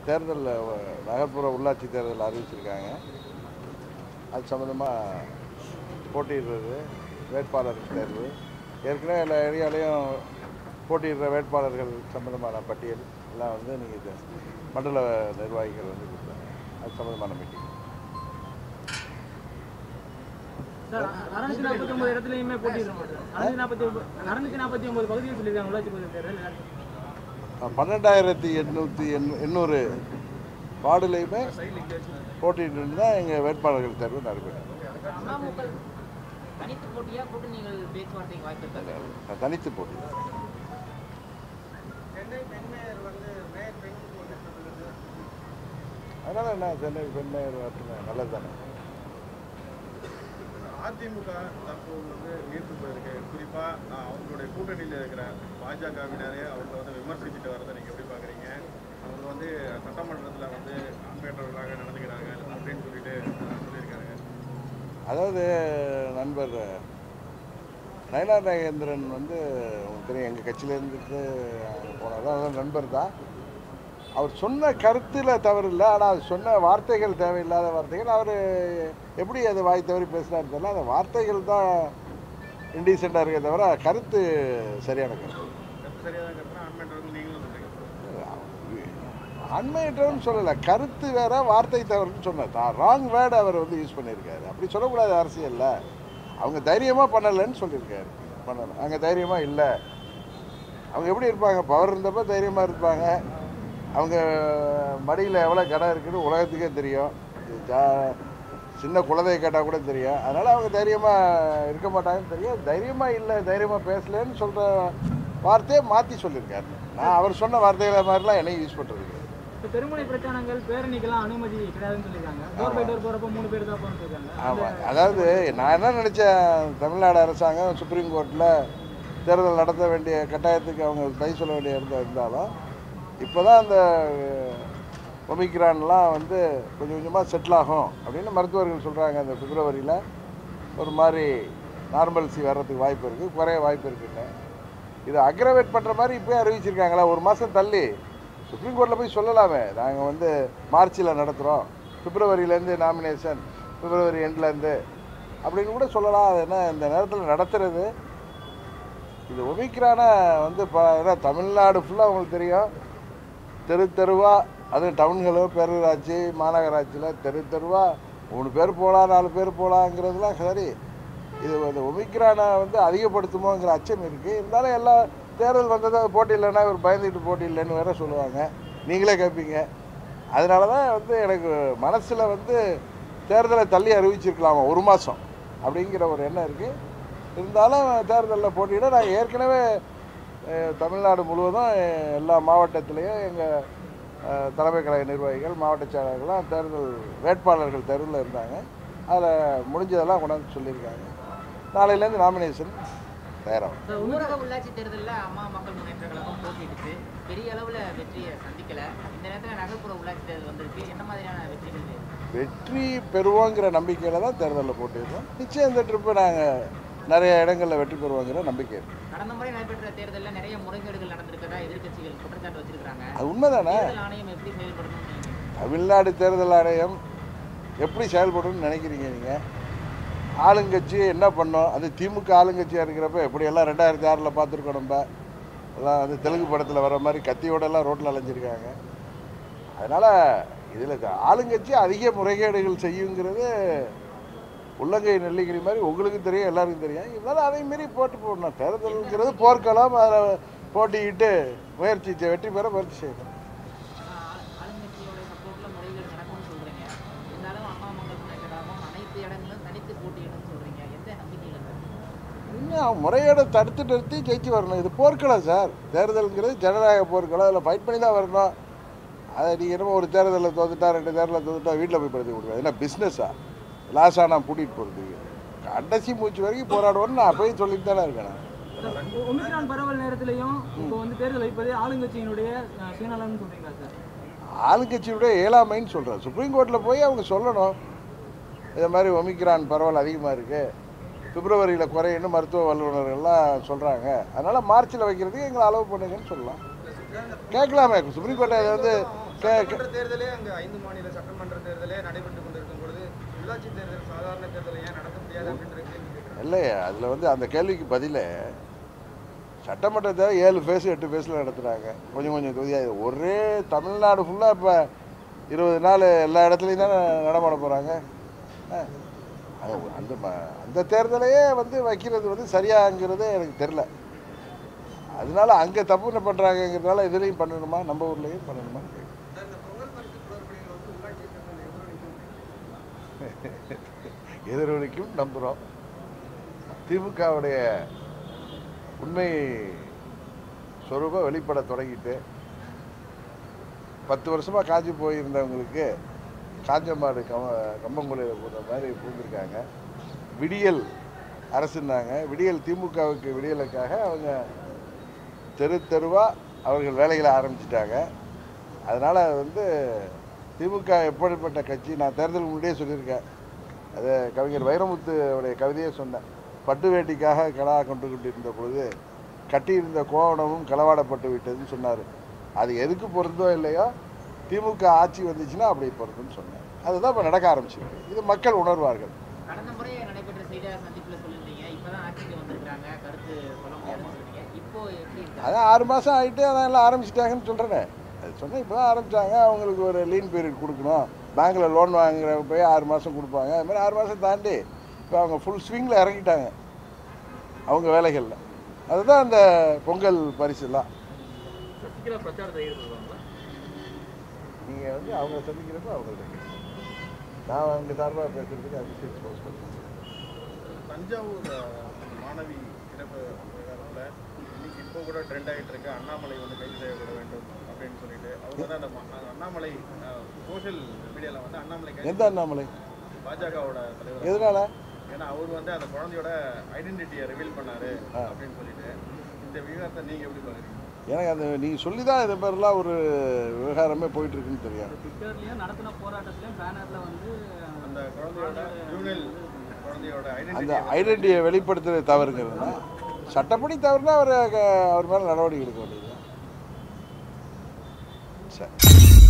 தேர்தல் நகர்ப்புற உள்ளாட்சி தேர்தல் அறிவிச்சிருக்காங்க அது சம்மந்தமாக போட்டியிடுறது வேட்பாளர் தேர்வு ஏற்கனவே எல்லா ஏரியாலையும் போட்டியிடுற வேட்பாளர்கள் சம்மந்தமான பட்டியல் எல்லாம் வந்து நீங்கள் மண்டல நிர்வாகிகள் வந்து கொடுத்தாங்க அது சம்மந்தமான மீட்டிங் சார் அறுநூத்தி நாற்பத்தி ஒன்பது இடத்துலயுமே போட்டிடுறோம் அறுநூத்தி நாற்பத்தி ஒன்பது அறுநூத்தி நாற்பத்தி ஒன்பது பகுதியில் சொல்லியிருக்காங்க உள்ளாட்சி பகுதி தேர்தல் பன்னெண்டாயிரத்தி எண்ணூற்றி எண் எண்ணூறு வார்டுலையுமே போட்டிட்டு தான் எங்கள் வேட்பாளர்கள் தேர்வு நடைபெறும் அமமுக தனித்து போட்டியா கூட்டணிகள் பேச்சுவார்த்தைக்கு வாய்ப்பு இருக்கா நான் தனித்து போட்டி அதனால் என்ன சென்னை பெண்மையர் வார்த்தை நல்லது தானே அதிமுக தற்போது வந்து நீர்த்து போயிருக்கு குறிப்பா அஹ், அவங்களுடைய கூட்டணியில் இருக்கிற பாஜகவினரே அவங்க வந்து விமர்சிச்சுட்டு வரதை நீங்க எப்படி பாக்குறீங்க அவங்க வந்து சட்டமன்றத்தில் வந்து ஆம்பேற்றவர்களாக நடந்துக்கிறாங்க அப்படின்னு சொல்லிட்டு அஹ், சொல்லியிருக்காங்க அதாவது நண்பர் நயனார் நாகேந்திரன் வந்து உங்களுக்கு தெரியும் எங்கள் கட்சியிலேருந்து போனது அதான் நண்பர் தான் அவர் சொன்ன கருத்தில் தவறு இல்லை ஆனால் அவர் சொன்ன வார்த்தைகள் தேவையில்லாத வார்த்தைகள் அவர் எப்படி அது வாய் தவறி பேசினார் தெரியல அந்த வார்த்தைகள் தான் இன்டீசெண்டாக இருக்கே தவிர கருத்து சரியான கருத்து கருத்து சரியாக தான் கருத்துனா ஆம்பேற்றவர்கள் நீங்களும் சொல்றீங்க அண்மையற்றவன் சொல்லலை கருத்து வேற வார்த்தை தவறுன்னு சொன்னார் தான் ராங் வேர்டு அவர் வந்து யூஸ் பண்ணியிருக்காரு அப்படி சொல்லக்கூடாது அரசியலில் அவங்க தைரியமாக பண்ணலைன்னு சொல்லியிருக்காரு பண்ணலை அங்கே தைரியமாக இல்லை அவங்க எப்படி இருப்பாங்க பவர் இருந்தப்போ தைரியமாக இருப்பாங்க அவங்க மடியில் எவ்வளோ கடை இருக்குன்னு உலகத்துக்கே தெரியும் இது ஜா- சின்ன குழந்தைய கேட்டால் கூட தெரியும் அதனால் அவங்க தைரியமாக இருக்க மாட்டாங்கன்னு தெரியும் தைரியமாக இல்லை தைரியமாக பேசலன்னு சொல்கிற வார்த்தையை மாற்றி சொல்லியிருக்காரு நான் அவர் சொன்ன வார்த்தைகளை மாதிரிலாம் என்னையும் யூஸ் பண்ணுறது இப்போ தெருமுனை பிரச்சாரங்கள் பேரணிக்கெல்லாம் அனுமதி கிடையாதுன்னு சொல்லியிருக்காங்க டோர் பை டோர் போறப்ப மூணு பேர் தான் போகணும்னு சொல்லியிருக்காங்க ஆமாம் அதாவது நான் என்ன நினச்சேன் தமிழ்நாடு அரசாங்கம் சுப்ரீம் கோர்ட்டில் தேர்தல் நடத்த வேண்டிய கட்டாயத்துக்கு அவங்க கை சொல்ல வேண்டிய இடத்துல இருந்தாலும் இப்போ தான் அந்த ஒமிக்ரான்லாம் வந்து கொஞ்சம் கொஞ்சமாக செட்டில் ஆகும் அப்படின்னு மருத்துவர்கள் சொல்கிறாங்க அந்த பிப்ரவரியில் ஒரு மாதிரி நார்மல்சி வர்றதுக்கு வாய்ப்பு இருக்குது குறைய வாய்ப்பு இருக்குன்னு இது அக்ரவேட் பண்ணுற மாதிரி இப்போயே அறிவிச்சிருக்காங்களா ஒரு மாதம் தள்ளி சுப்ரீம் கோர்ட்டில் போய் சொல்லலாமே நாங்கள் வந்து மார்ச்சில் நடத்துகிறோம் பிப்ரவரியிலேருந்து நாமினேஷன் பிப்ரவரி எண்ட்லேருந்து அப்படின்னு கூட சொல்லலாம் அது என்ன இந்த நேரத்தில் நடத்துறது இது ஒமிக்ரான வந்து இப்போ ஏன்னா தமிழ்நாடு ஃபுல்லாக உங்களுக்கு தெரியும் தெரு தெருவாக அதுவும் டவுன்களோ பேரூராட்சி மாநகராட்சியில் தெரு தெருவாக மூணு பேர் போகலாம் நாலு பேர் போகலாங்கிறதுலாம் சரி இது இந்த ஒமிக்ரானை வந்து அதிகப்படுத்துமோங்கிற அச்சம் இருக்குது இருந்தாலும் எல்லா தேர்தல் வந்தது அது போட்டி இல்லைன்னா ஒரு பயந்துட்டு போட்டி இல்லைன்னு வேற சொல்லுவாங்க நீங்களே கேட்பீங்க அதனால தான் வந்து எனக்கு மனசில் வந்து தேர்தலை தள்ளி அறிவிச்சிருக்கலாமா ஒரு மாதம் அப்படிங்கிற ஒரு எண்ணம் இருக்குது இருந்தாலும் தேர்தலில் போட்டியிட நாங்கள் ஏற்கனவே அஹ், தமிழ்நாடு முழுவதும் அஹ், எல்லா மாவட்டத்திலையும் எங்கள் தலைமை கழக நிர்வாகிகள் மாவட்ட செயலாளர்கள்லாம் தேர்தல் வேட்பாளர்கள் தெருவில் இருந்தாங்க அதில் முடிஞ்சதெல்லாம் கொண்டாந்து சொல்லியிருக்காங்க நாளையிலேருந்து நாமினேஷன் தயாராகும் ஊரக உள்ளாட்சி தேர்தலில் அம்மா மக்கள் முன்னேற்ற கழகம் போட்டியிடுச்சு பெரிய அளவுல வெற்றியை சந்திக்கல இந்த நேரத்தில் நகர்ப்புற உள்ளாட்சி தேர்தல் வந்திருக்கு என்ன மாதிரியான வெற்றிகள் வேணும்? வெற்றி பெறுவோங்கிற நம்பிக்கையில் தான் தேர்தலில் போட்டியிருக்கோம் நிச்சயம் இந்த ட்ரிப்பு நாங்கள் நிறைய இடங்களில் வெற்றி பெறுவோங்கிற நம்பிக்கை இருக்கு கடந்த முறை நடைபெற்ற தேர்தலில் நிறைய முறைகேடுகள் நடந்திருக்கதா எதிர்க்கட்சிகள் குற்றச்சாட்டு வச்சிருக்காங்க அது உண்மைதானே தேர்தல் ஆணையம் எப்படி செயல்படணும் தமிழ்நாடு தேர்தல் ஆணையம் எப்படி செயல்படும்னு நினைக்கிறீங்க நீங்கள் ஆளுங்கட்சி என்ன பண்ணோம் அது திமுக ஆளுங்கட்சியாக இருக்கிறப்ப எப்படியெல்லாம் ரெண்டாயிரத்தி ஆறில் பார்த்துருக்கோம் நம்ம எல்லாம் வந்து தெலுங்கு படத்தில் வர மாதிரி கத்தியோடெல்லாம் ரோட்டில் அலைஞ்சிருக்காங்க அதனால் இதில் ஆளுங்கட்சி அதிக முறைகேடுகள் செய்யுங்கிறது உள்ளங்கை நெல்லிக்கறி மாதிரி உங்களுக்கு தெரியும் எல்லாருக்கும் தெரியும் இருந்தாலும் அதை மீறி போட்டு போடணும் தேர்தல்ங்கிறது போர்க்களம் அதில் போட்டிக்கிட்டு முயற்சி செய்- வெற்றி பெற முயற்சி செய்யணும் ஆஹ் ஆளுங்கட்சியோட சப்போர்ட்ல முறைகேடு நடக்கும்னு சொல்றீங்க இருந்தாலும் அம்மா மக்கள் முன்னேற்ற கழகம் அனைத்து இடங்களும் தனித்து போட்டியிடும்னு சொல்றீங்க எந்த நம்பிக்கையில் இருக்கு இன்னும் முறையோட தடுத்து நிறுத்தி ஜெயிச்சு வரணும் இது போர்க்களம் சார் தேர்தலுங்கிறது ஜனநாயக போர்க்களம் அதில் ஃபைட் பண்ணி தான் வரணும் அதை நீங்கள் என்னமோ ஒரு தேர்தலில் தோத்துட்டா ரெண்டு தேர்தலில் தோத்துட்டா வீட்டில் போய் படுத்து கொடுங்க என்ன பிஸ்னஸா லாஸாக நான் கூட்டிகிட்டு போகிறதுக்கு கடைசி மூச்சு வரைக்கும் போராடுவோன்னு நான் அப்பயும் சொல்லிட்டு தானே இருக்கேன் நான். சார், ஒமிக்ரான் பரவல் நேரத்திலையும் இப்போ வந்து தேர்தல் வைப்பது ஆளுங்கட்சியினுடைய அஹ், சுயநலம்னு சொல்றீங்களா சார் ஆளுங்கட்சியுடைய இயலாமைன்னு சொல்கிறேன் சுப்ரீம் கோர்ட்டில் போய் அவங்க சொல்லணும் இதை மாதிரி ஒமிக்ரான் பரவல் அதிகமாக இருக்குது பிப்ரவரியில் குறையுன்னு மருத்துவ வல்லுநர்கள்லாம் சொல்கிறாங்க அதனால் மார்ச்சில் வைக்கிறதுக்கு எங்களை அலோவ் பண்ணுங்கன்னு சொல்லலாம் கேட்கலாமே சுப்ரீம் கோர்ட்டை இதை வந்து கே- சட்டமன்ற தேர்தலே அங்க ஐந்து மாநில சட்டமன்ற தேர்தலே நடைபெற்றுக் கொண்டிருக்கும் பொழுது உள்ளாட்சி தேர்தல் சாதாரண தேர்தலை ஏன் நடத்த முடியாது அப்படின்ற கேள்வி கேட்கிறேன் இல்லையே அதில் வந்து அந்த கேள்விக்கு பதில் சட்டமன்றத்தை ஏழு ஃபேஸ் எட்டு ஃபேஸில் நடத்துகிறாங்க கொஞ்சம் கொஞ்சம் தொகுதியாக ஒரே தமிழ்நாடு ஃபுல்லாக இப்போ இருபது நாள் எல்லா இடத்துலையும் தானே நடமாட போகிறாங்க அந்த ம- அந்த தேர்தலையே வந்து வைக்கிறது வந்து சரியாங்கிறது எனக்கு தெரில அதனால அங்கே தப்பு என்ன பண்ணுறாங்கங்கிறதுனால இதுலேயும் பண்ணணுமா நம்ம ஊர்லேயும் பண்ணணுமா எதிரொலிக்கும் நம்புகிறோம் திமுகவுடைய உண்மை சொரூப வெளிப்பட தொடங்கிட்டு பத்து வருஷமாக காஞ்சி போயிருந்தவங்களுக்கு காஞ்ச மாடு கம கம்பங்குலையில் போடுற மாதிரி பூந்திருக்காங்க விடியல் அரசுன்னாங்க விடியல் திமுகவுக்கு விடியலுக்காக அவங்க தெரு தெருவாக அவர்கள் வேலைகளை ஆரம்பிச்சிட்டாங்க அதனால் வந்து திமுக எப்படிப்பட்ட கட்சி நான் தேர்தலுக்கு முன்னாடியே சொல்லியிருக்கேன் அது கவிஞர் வைரமுத்து உடைய கவிதையே சொன்னேன் பட்டு வேட்டிக்காக கலா கொண்டு கொண்டிருந்த பொழுது கட்டியிருந்த கோவணமும் களவாடப்பட்டு விட்டதுன்னு சொன்னார் அது எதுக்கு பொருந்தோ இல்லையோ திமுக ஆட்சி வந்துச்சுன்னா அப்படி பொருந்துன்னு சொன்னேன் அதுதான் இப்போ நடக்க ஆரம்பிச்சிருக்கு இது மக்கள் உணர்வார்கள் கடந்த முறை நடைபெற்ற செய்தியாளர் சந்திப்புல சொல்லியிருந்தீங்க இப்பதான் ஆட்சிக்கு வந்திருக்காங்க கருத்து சொல்ல முடியாதுன்னு சொன்னீங்க இப்போ எப்படி இருக்கு அதான் ஆறு மாதம் ஆகிட்டு அதான் எல்லாம் ஆரம்பிச்சிட்டாங்கன்னு சொல்கிறேனே அது சொன்னேன் இப்போ தான் ஆரம்பித்தாங்க அவங்களுக்கு ஒரு லீன் பீரியட் கொடுக்கணும் பேங்க்கில் லோன் வாங்குறவங்க போய் ஆறு மாதம் கொடுப்பாங்க அது மாதிரி ஆறு மாதம் தாண்டி இப்போ அவங்க ஃபுல் ஸ்விங்கில் இறங்கிட்டாங்க அவங்க வேலைகளில் அதுதான் அந்த பொங்கல் பரிசுலாம் சசிகலா பிரச்சாரத்தை ஈடுபடுவாங்களா நீங்கள் வந்து அவங்க சந்திக்கிறப்ப அவங்கள்ட்ட கேட்கணும் நான் அவங்க சார்பாக பேசுறதுக்கு அபிஷேக் போஸ்ட் பண்ணுறேன் தஞ்சாவூர் அஹ், மாணவி இறப்பு விவகாரத்தில் இன்னைக்கு இப்போ கூட ட்ரெண்ட் ஆகிட்டு இருக்கு அண்ணாமலை வந்து கைது செய்யப்பட வேண்டும் அப்படின்னு சொல்லிட்டு அவங்க தான் அந்த ம- அஹ், அண்ணாமலை சோஷியல் மீடியாவில் வந்து அண்ணாமலை கைது எந்த அண்ணாமலை பாஜகவோட தலைவர் எதனால ஏன்னா அவர் வந்து அந்த குழந்தையோட ஐடென்டிட்டியை ரிவீல் பண்ணாரு அப்படின்னு சொல்லிட்டு இந்த விவகாரத்தை நீங்க எப்படி பாக்குறீங்க எனக்கு அந்த நீங்கள் சொல்லி தான் இது மாதிரிலாம் ஒரு விவகாரமே போயிட்டு இருக்குன்னு தெரியும் ட்விட்டர்லயும் நடத்தின போராட்டத்திலயும் பேனர்ல வந்து அந்த குழந்தையோட ஜூனியல் குழந்தையோட அந்த ஐடென்டிட்டி ஐடென்டிட்டியை வெளிப்படுத்துறது தவறுங்கிறதுனா சட்டப்படி தவறுனா அவர் அவர் மேலே நடவடிக்கை எடுக்க வேண்டியது சரி